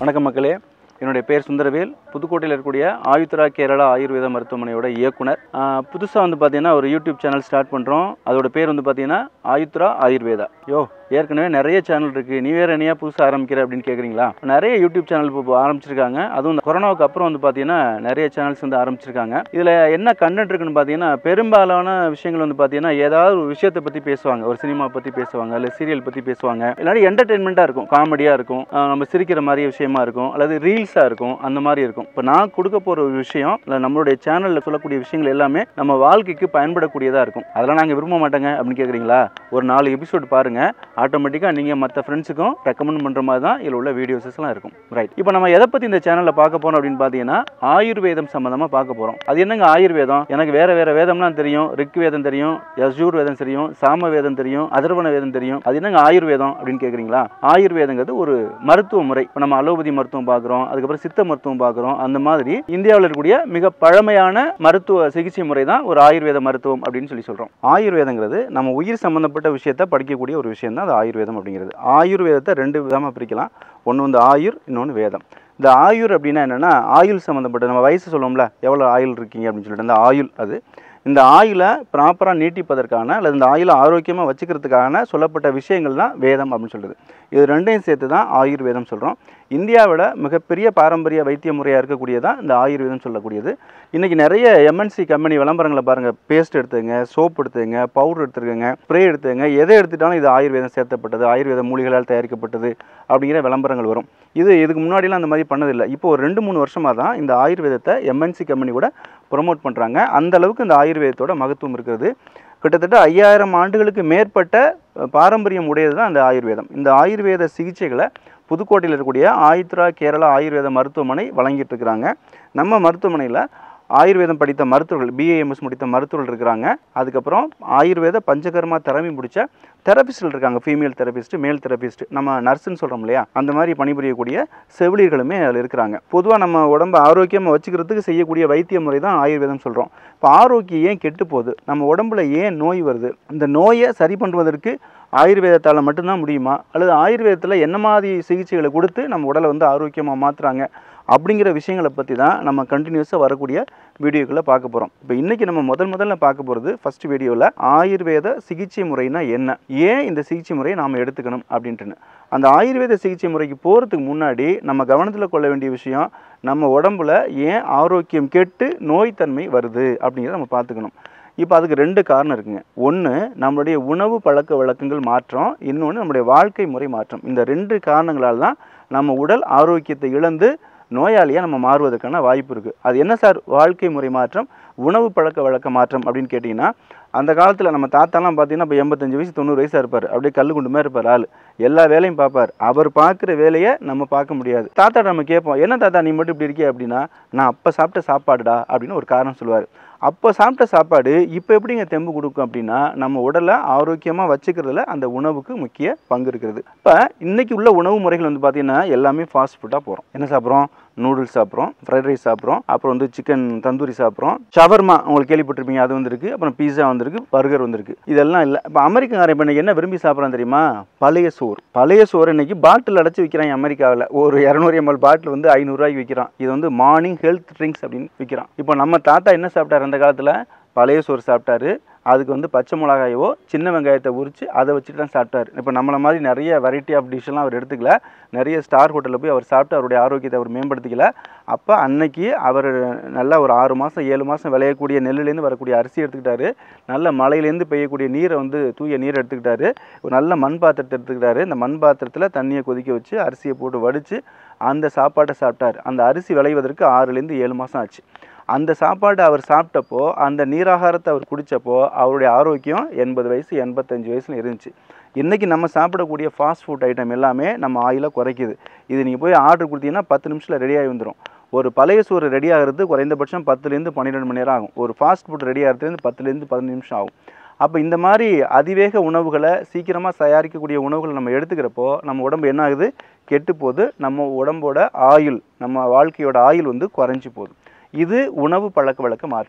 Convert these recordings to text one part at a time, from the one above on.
வணக்கம் மக்களே என்னுடைய பேர் சுந்தரவேல் புதுக்கோட்டையில் இருக்கக்கூடிய ஆயுத்ரா கேரளா ஆயுர்வேத மருத்துவமனையோட இயக்குனர் புதுசாக வந்து பார்த்தீங்கன்னா ஒரு யூடியூப் சேனல் ஸ்டார்ட் பண்ணுறோம் அதோட பேர் வந்து பார்த்தீங்கன்னா ஆயுத்ரா ஆயுர்வேதா யோ ஏற்கனவே நிறைய சேனல் இருக்குது நீ வேறு என்னையா புதுசாக ஆரம்பிக்கிற அப்படின்னு கேட்குறீங்களா நிறைய யூடியூப் சேனல் இப்போ ஆரம்பிச்சிருக்காங்க அதுவும் இந்த கொரோனாவுக்கு அப்புறம் வந்து பார்த்தீங்கன்னா நிறைய சேனல்ஸ் வந்து ஆரம்பிச்சிருக்காங்க இதில் என்ன கண்டென்ட் இருக்குன்னு பார்த்தீங்கன்னா பெரும்பாலான விஷயங்கள் வந்து பார்த்தீங்கன்னா ஏதாவது ஒரு விஷயத்தை பற்றி பேசுவாங்க ஒரு சினிமா பற்றி பேசுவாங்க இல்லை சீரியல் பற்றி பேசுவாங்க இல்லாட்டி என்டர்டெயின்மெண்ட்டாக இருக்கும் காமெடியாக இருக்கும் ஆஹ் நம்ம சிரிக்கிற மாதிரி விஷயமா இருக்கும் அல்லது ரீல்ஸாக இருக்கும் அந்த மாதிரி இருக்கும் இப்போ நான் கொடுக்க போகிற ஒரு விஷயம் இல்லை நம்மளுடைய சேனலில் சொல்லக்கூடிய விஷயங்கள் எல்லாமே நம்ம வாழ்க்கைக்கு பயன்படக்கூடியதாக இருக்கும் அதெல்லாம் நாங்கள் விரும்ப மாட்டோங்க அப்படின்னு கேட்குறீங்களா ஒரு நாலு எபிசோட் பாருங்கள் ஆட்டோமேட்டிக்காக நீங்கள் மற்ற ஃப்ரெண்ட்ஸுக்கும் ரெக்கமெண்ட் பண்ணுற மாதிரி தான் இதில் உள்ள வீடியோஸஸ்லாம் இருக்கும் ரைட் இப்போ நம்ம எதை பற்றி இந்த சேனலில் பார்க்க போகிறோம் அப்படின்னு பார்த்தீங்கன்னா ஆயுர்வேதம் சம்மந்தமாக பார்க்க போகிறோம் அது என்னங்க ஆயுர்வேதம் எனக்கு வேறு வேறு வேதம்லாம் தெரியும் ரிக் வேதம் தெரியும் யஜூர் வேதம் தெரியும் சாம வேதம் தெரியும் அதர்வன வேதம் தெரியும் அது என்னங்க ஆயுர்வேதம் அப்படின்னு கேட்குறீங்களா ஆயுர்வேதங்கிறது ஒரு மருத்துவ முறை இப்போ நம்ம அலோபதி மருத்துவம் பார்க்குறோம் அதுக்கப்புறம் சித்த மருத்துவம் பார்க்குறோம் அந்த மாதிரி இந்தியாவில் இருக்கக்கூடிய மிக பழமையான மருத்துவ சிகிச்சை முறை தான் ஒரு ஆயுர்வேத மருத்துவம் அப்படின்னு சொல்லி சொல்கிறோம் ஆயுர்வேதங்கிறது நம்ம உயிர் சம்மந்தப்பட்ட விஷயத்தை படிக்கக்கூடிய ஒரு விஷயம் தான் அது ஆயுர்வேதம் அப்படிங்கிறது ஆயுர்வேதத்தை ரெண்டு விதமாக பிரிக்கலாம் ஒன்று வந்து ஆயுர் இன்னொன்று வேதம் இந்த ஆயுர் அப்படின்னா என்னென்னா ஆயுள் சம்மந்தப்பட்ட நம்ம வயசு சொல்லுவோம்ல எவ்வளோ ஆயுள் இருக்கீங்க அப்படின்னு சொல்லிட்டு அந்த ஆயுள் அது இந்த ஆயுளை ப்ராப்பராக நீட்டிப்பதற்கான அல்லது இந்த ஆயுளை ஆரோக்கியமாக வச்சுக்கிறதுக்கான சொல்லப்பட்ட விஷயங்கள் தான் வேதம் அப்படின்னு சொல்கிறது இது ரெண்டையும் சேர்த்து தான் ஆயுர்வேதம் சொல்கிறோம் இந்தியாவோட மிகப்பெரிய பாரம்பரிய வைத்திய முறையாக இருக்கக்கூடியதான் இந்த ஆயுர்வேதம் சொல்லக்கூடியது இன்றைக்கி நிறைய எம்என்சி கம்பெனி விளம்பரங்களை பாருங்கள் பேஸ்ட் எடுத்துங்க சோப் எடுத்துங்க பவுடர் எடுத்துருக்கங்க ஸ்ப்ரே எடுத்துங்க எதை எடுத்துட்டாலும் இது ஆயுர்வேதம் சேர்த்தப்பட்டது ஆயுர்வேத மூலிகளால் தயாரிக்கப்பட்டது அப்படிங்கிற விளம்பரங்கள் வரும் இது இதுக்கு முன்னாடிலாம் அந்த மாதிரி பண்ணதில்லை இப்போ ஒரு ரெண்டு மூணு வருஷமாக தான் இந்த ஆயுர்வேதத்தை எம்என்சி கம்பெனி கூட ப்ரொமோட் பண்ணுறாங்க அந்த அளவுக்கு இந்த ஆயுர்வேதத்தோட மகத்துவம் இருக்கிறது கிட்டத்தட்ட ஐயாயிரம் ஆண்டுகளுக்கு மேற்பட்ட அஹ், பாரம்பரியம் உடையது தான் இந்த ஆயுர்வேதம் இந்த ஆயுர்வேத சிகிச்சைகளை புதுக்கோட்டையில் இருக்கக்கூடிய ஆயுத்ரா கேரளா ஆயுர்வேத மருத்துவமனை வழங்கிட்டு இருக்கிறாங்க நம்ம மருத்துவமனையில் ஆயுர்வேதம் படித்த மருத்துவர்கள் பிஏஎம்எஸ் முடித்த மருத்துவர்கள் இருக்கிறாங்க அதுக்கப்புறம் ஆயுர்வேத பஞ்சகர்மா திறமை முடித்த தெரபிஸ்டில் இருக்காங்க ஃபீமேல் தெரபிஸ்ட் மேல் தெரபிஸ்ட் நம்ம நர்ஸுன்னு சொல்கிறோம் இல்லையா அந்த மாதிரி பணிபுரியக்கூடிய செவிலியர்களுமே அதில் இருக்கிறாங்க பொதுவாக நம்ம உடம்பை ஆரோக்கியமாக வச்சுக்கிறதுக்கு செய்யக்கூடிய வைத்திய முறை தான் ஆயுர்வேதம் சொல்கிறோம் இப்போ ஆரோக்கியம் ஏன் கெட்டு போகுது நம்ம உடம்புல ஏன் நோய் வருது இந்த நோயை சரி பண்ணுவதற்கு ஆயுர்வேதத்தால் மட்டும்தான் முடியுமா அல்லது ஆயுர்வேதத்தில் என்ன மாதிரி சிகிச்சைகளை கொடுத்து நம்ம உடலை வந்து ஆரோக்கியமாக மாற்றுறாங்க அப்படிங்கிற விஷயங்களை பற்றி தான் நம்ம கண்டினியூஸாக வரக்கூடிய வீடியோக்களை பார்க்க போகிறோம் இப்போ இன்றைக்கி நம்ம முதல் முதல்ல பார்க்க போகிறது ஃபர்ஸ்ட் வீடியோவில் ஆயுர்வேத சிகிச்சை முறைனா என்ன ஏன் இந்த சிகிச்சை முறையை நாம் எடுத்துக்கணும் அப்படின்ட்டுன்னு அந்த ஆயுர்வேத சிகிச்சை முறைக்கு போகிறதுக்கு முன்னாடி நம்ம கவனத்தில் கொள்ள வேண்டிய விஷயம் நம்ம உடம்புல ஏன் ஆரோக்கியம் கெட்டு நோய்த்தன்மை வருது அப்படிங்கிறத நம்ம பார்த்துக்கணும் இப்போ அதுக்கு ரெண்டு காரணம் இருக்குங்க ஒன்று நம்மளுடைய உணவு பழக்க வழக்கங்கள் மாற்றம் இன்னொன்று நம்மளுடைய வாழ்க்கை முறை மாற்றம் இந்த ரெண்டு காரணங்களால் தான் நம்ம உடல் ஆரோக்கியத்தை இழந்து நோயாளியாக நம்ம மாறுவதற்கான வாய்ப்பு இருக்குது அது என்ன சார் வாழ்க்கை முறை மாற்றம் உணவு பழக்க வழக்க மாற்றம் அப்படின்னு கேட்டிங்கன்னா அந்த காலத்தில் நம்ம தாத்தாலாம் பார்த்தீங்கன்னா இப்போ எண்பத்தஞ்சு வயசு தொண்ணூறு வயசாக இருப்பார் அப்படியே கல்லு குண்டு மாதிரி இருப்பார் ஆள் எல்லா வேலையும் பார்ப்பார் அவர் பார்க்குற வேலையை நம்ம பார்க்க முடியாது தாத்தா நம்ம கேட்போம் என்ன தாத்தா நீ மட்டும் இப்படி இருக்கிய அப்படின்னா நான் அப்போ சாப்பிட்ட சாப்பாடுடா அப்படின்னு ஒரு காரணம் சொல்லுவார் அப்போ சாப்பிட்ட சாப்பாடு இப்போ எப்படிங்க தெம்பு கொடுக்கும் அப்படின்னா நம்ம உடலை ஆரோக்கியமாக வச்சுக்கிறதுல அந்த உணவுக்கு முக்கிய பங்கு இருக்கிறது இப்போ இன்னைக்கு உள்ள உணவு முறைகள் வந்து பார்த்தீங்கன்னா எல்லாமே ஃபாஸ்ட் ஃபுட்டாக போகிறோம் என்ன சாப்பிட்றோம் நூடுல்ஸ் சாப்பிட்றோம் ஃப்ரைட் ரைஸ் சாப்பிட்றோம் அப்புறம் வந்து சிக்கன் தந்தூரி சாப்பிட்றோம் ஷவர்மா உங்களுக்கு கேள்விப்பட்டிருப்பீங்க அது வந்திருக்கு அப்புறம் பீஸா வந்திருக்கு பர்கர் வந்திருக்கு இதெல்லாம் இல்லை இப்போ அமெரிக்காரன் இப்போ இன்னைக்கு என்ன விரும்பி சாப்பிட்றான் தெரியுமா பழைய சோறு பழைய சோறு இன்னைக்கு பாட்டில் அடைச்சி விற்கிறான் அமெரிக்காவில் ஒரு இரநூறு எம்எல் பாட்டில் வந்து ஐநூறுரூவாய்க்கு விற்கிறான் இது வந்து மார்னிங் ஹெல்த் ட்ரிங்க்ஸ் அப்படின்னு விற்கிறான் இப்போ நம்ம தாத்தா என்ன சாப்பிட்டாரு அந்த காலத்தில் பழைய சோறு சாப்பிட்டாரு அதுக்கு வந்து பச்சை மிளகாயவோ சின்ன வெங்காயத்தை உரித்து அதை வச்சுட்டு தான் சாப்பிட்டாரு இப்போ நம்மளை மாதிரி நிறைய வெரைட்டி ஆஃப் டிஷ்ஷெல்லாம் அவர் எடுத்துக்கல நிறைய ஸ்டார் ஹோட்டலில் போய் அவர் சாப்பிட்டு அவருடைய ஆரோக்கியத்தை அவர் மேம்படுத்திக்கல அப்போ அன்னைக்கு அவர் நல்லா ஒரு ஆறு மாதம் ஏழு மாதம் விளையக்கூடிய நெல்லுலேருந்து வரக்கூடிய அரிசி எடுத்துக்கிட்டாரு நல்ல மலையிலேருந்து பெய்யக்கூடிய நீரை வந்து தூய நீரை எடுத்துக்கிட்டாரு ஒரு நல்ல மண் பாத்திரத்தை எடுத்துக்கிட்டாரு இந்த மண் பாத்திரத்தில் தண்ணியை கொதிக்க வச்சு அரிசியை போட்டு வடித்து அந்த சாப்பாட்டை சாப்பிட்டார் அந்த அரிசி விளைவதற்கு ஆறுலேருந்து ஏழு மாதம் ஆச்சு அந்த சாப்பாடு அவர் சாப்பிட்டப்போ அந்த நீராகாரத்தை அவர் குடித்தப்போ அவருடைய ஆரோக்கியம் எண்பது வயசு எண்பத்தஞ்சு வயசுல இருந்துச்சு இன்றைக்கி நம்ம சாப்பிடக்கூடிய ஃபாஸ்ட் ஃபுட் ஐட்டம் எல்லாமே நம்ம ஆயிலை குறைக்குது இது நீங்கள் போய் ஆர்டர் கொடுத்தீங்கன்னா பத்து நிமிஷத்தில் ரெடியாகி வந்துடும் ஒரு பழைய சோறு ரெடி ஆகிறது குறைந்தபட்சம் பத்துலேருந்து பன்னிரெண்டு மணி நேரம் ஆகும் ஒரு ஃபாஸ்ட் ஃபுட் ரெடி ஆகிறதுலேருந்து பத்துலேருந்து பதினஞ்சு நிமிஷம் ஆகும் அப்போ இந்த மாதிரி அதிவேக உணவுகளை சீக்கிரமாக தயாரிக்கக்கூடிய உணவுகளை நம்ம எடுத்துக்கிறப்போ நம்ம உடம்பு என்ன ஆகுது கெட்டு போகுது நம்ம உடம்போட ஆயுள் நம்ம வாழ்க்கையோட ஆயுள் வந்து குறைஞ்சி போகுது இது உணவு பழக்க வழக்க மாற்றம்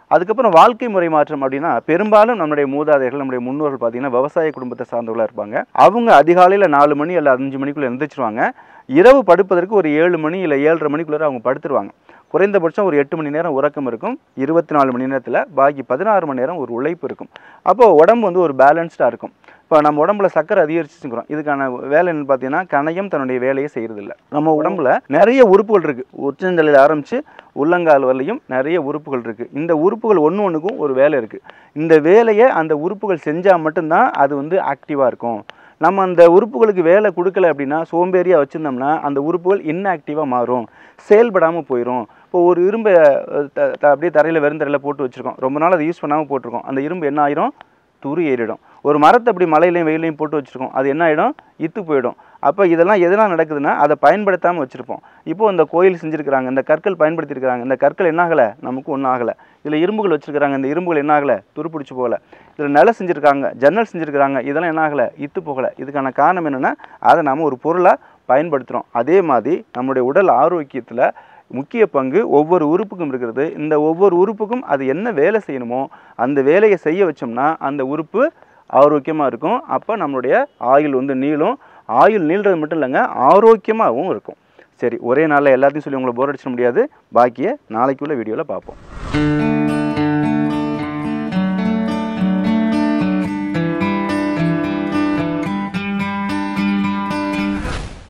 அதுக்கப்புறம் வாழ்க்கை முறை மாற்றம் அப்படின்னா பெரும்பாலும் நம்முடைய மூதாதையர்கள் நம்முடைய முன்னோர்கள் பார்த்தீங்கன்னா விவசாய குடும்பத்தை சார்ந்தவர்களாக இருப்பாங்க அவங்க அதிகாலையில் நாலு மணி இல்லை அஞ்சு மணிக்குள்ளே எழுந்திரிச்சிருவாங்க இரவு படுப்பதற்கு ஒரு ஏழு மணி இல்லை ஏழரை மணிக்குள்ளே அவங்க படுத்துருவாங்க குறைந்தபட்சம் ஒரு எட்டு மணி நேரம் உறக்கம் இருக்கும் இருபத்தி நாலு மணி நேரத்தில் பாக்கி பதினாறு மணி நேரம் ஒரு உழைப்பு இருக்கும் அப்போ உடம்பு வந்து ஒரு பேலன்ஸ்டாக இருக்கும் இப்போ நம்ம உடம்புல சக்கரை அதிகரிச்சுக்கிறோம் இதுக்கான வேலை என்னன்னு பார்த்தீங்கன்னா கணையம் தன்னுடைய வேலையை செய்கிறதில்ல நம்ம உடம்புல நிறைய உறுப்புகள் இருக்குது உச்சந்தலையில் ஆரம்பித்து உள்ளங்கால் வரலையும் நிறைய உறுப்புகள் இருக்குது இந்த உறுப்புகள் ஒன்று ஒன்றுக்கும் ஒரு வேலை இருக்குது இந்த வேலையை அந்த உறுப்புகள் செஞ்சால் மட்டும்தான் அது வந்து ஆக்டிவாக இருக்கும் நம்ம அந்த உறுப்புகளுக்கு வேலை கொடுக்கல அப்படின்னா சோம்பேறியாக வச்சுருந்தோம்னா அந்த உறுப்புகள் இன்ஆக்டிவாக மாறும் செயல்படாமல் போயிடும் இப்போ ஒரு இரும்பை அஹ், த- த- அப்படியே தரையில் வெறும் தரையில் போட்டு வச்சுருக்கோம் ரொம்ப நாள் அதை யூஸ் பண்ணாமல் போட்டிருக்கோம் அந்த இரும்பு என்ன ஆயிரும் துரு ஏறிடும் ஒரு மரத்தை அப்படி மலையிலையும் வெயிலையும் போட்டு வச்சுருக்கோம் அது என்ன ஆகிடும் இத்து போயிடும் அப்போ இதெல்லாம் எதெல்லாம் நடக்குதுன்னா அதை பயன்படுத்தாமல் வச்சுருப்போம் இப்போ இந்த கோயில் செஞ்சுருக்கிறாங்க இந்த கற்கள் பயன்படுத்தியிருக்கிறாங்க இந்த கற்கள் என்ன ஆகலை நமக்கு ஒன்றும் ஆகலை இதில் இரும்புகள் வச்சுருக்கிறாங்க இந்த இரும்புகள் என்ன ஆகலை துருப்பிடிச்சு போகல இதில் நிலை செஞ்சுருக்காங்க ஜன்னல் செஞ்சுருக்கிறாங்க இதெல்லாம் என்ன ஆகலை இத்து போகலை இதுக்கான காரணம் என்னென்னா அதை நாம் ஒரு பொருளாக பயன்படுத்துகிறோம் அதே மாதிரி நம்முடைய உடல் ஆரோக்கியத்தில் முக்கிய பங்கு ஒவ்வொரு உறுப்புக்கும் இருக்கிறது இந்த ஒவ்வொரு உறுப்புக்கும் அது என்ன வேலை செய்யணுமோ அந்த வேலையை செய்ய வச்சோம்னா அந்த உறுப்பு ஆரோக்கியமாக இருக்கும் அப்போ நம்மளுடைய ஆயுள் வந்து நீளும் ஆயுள் நீள்றது மட்டும் இல்லைங்க ஆரோக்கியமாகவும் இருக்கும் சரி ஒரே நாளில் எல்லாத்தையும் சொல்லி உங்களை போர் அடிச்சிட முடியாது பாக்கியை நாளைக்குள்ள வீடியோவில் பார்ப்போம்